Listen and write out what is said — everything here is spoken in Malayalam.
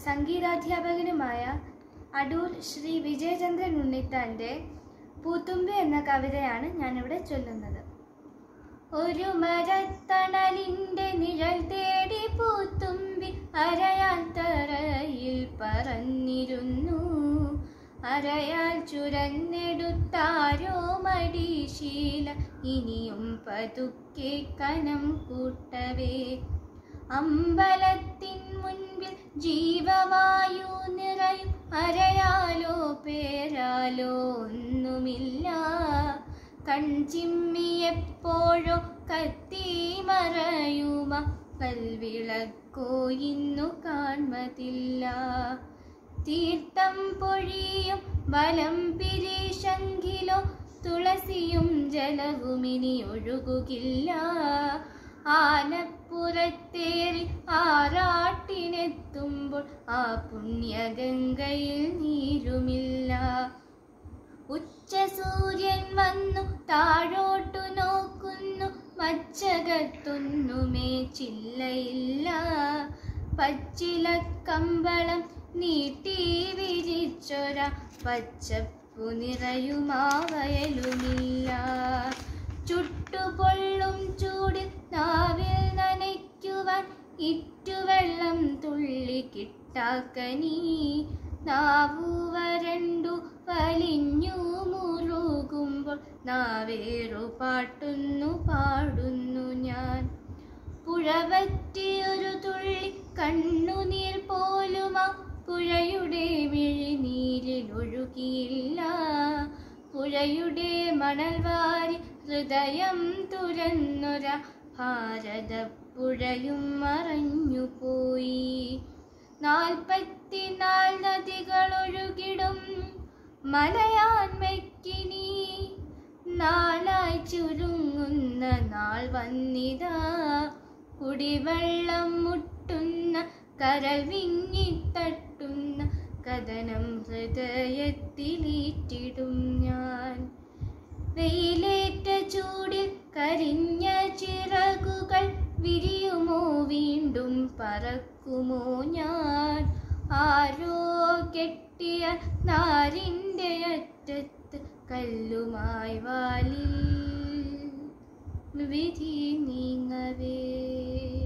സംഗീതാധ്യാപകനുമായ അടൂർ ശ്രീ വിജയചന്ദ്രൻ ഉണ്ണിത്താൻ്റെ പൂത്തുമ്പി എന്ന കവിതയാണ് ഞാനിവിടെ ചൊല്ലുന്നത് ഒരു മരത്തണലിന്റെ നിഴൽ തേടി പൂത്തുമ്പി അരയാൽ തറയിൽ പറന്നിരുന്നു അരയാൽ ചുരന്നെടുത്താരോ മടിശീല ഇനിയും പതുക്കെ കനം കൂട്ടവേ അമ്പലത്തിൻ മുൻപിൽ ജീവവായു നിറയും അരയാലോ പേരാലോ ഒന്നുമില്ല കൺചിമ്മിയെപ്പോഴോ കത്തി മറയുമ കൽവിളക്കോ ഇന്നു കാൺമതില്ല തീർത്ഥം പൊഴിയും വലം പിരീശങ്കിലോ തുളസിയും ജലവുമിനി ഒഴുകുകില്ല ആനപ്പുറത്തേറി ആറാട്ടിനെത്തുമ്പോൾ ആ പുണ്യഗംഗയിൽ നീരുമില്ല ഉച്ചസൂര്യൻ വന്നു താഴോട്ടു നോക്കുന്നു മച്ചകത്തൊന്നുമേ ചില്ലയില്ല പച്ചിലക്കമ്പളം നീട്ടി വിരിച്ചൊര പച്ചപ്പു നിറയുമാ വയലുമില്ല ചുട്ടുപൊള്ളും ചൂടിൽ നാവിൽ നനയ്ക്കുവാൻ ഇറ്റുവെള്ളം തുള്ളി കിട്ടാക്കനീ നാവു വരണ്ടു വലിഞ്ഞു മുറുകുമ്പോൾ നാവേറു പാട്ടുന്നു പാടുന്നു ഞാൻ പുഴവറ്റിയൊരു തുള്ളി കണ്ണുനീർ പോലുമാ പുഴയുടെ മിഴിനീരിൽ ഒഴുകിയില്ല പുഴയുടെ മണൽ വാരി ഹൃദയം തുരന്നൊര ഭാരതപ്പുഴയും മറഞ്ഞുപോയി നാൽപ്പത്തിനാല് നദികൾ ഒഴുകിടും മലയാൻമയ്ക്കിനി നാളായി ചുരുങ്ങുന്ന നാൾ വന്നിതാ കുടിവെള്ളം മുട്ടുന്ന കരൽ വിങ്ങിത്തട്ടുന്ന കഥനം ഹൃദയത്തിലീറ്റിടും ഞാൻ വെയിലേറ്റ ചൂടിൽ കരിഞ്ഞ ചിറകുകൾ വിരിയുമോ വീണ്ടും പറക്കുമോ ഞാൻ ആരോ കെട്ടിയ നാരിൻ്റെ അറ്റത്ത് കല്ലുമായി വാലിൽ വിധി നീങ്ങവേ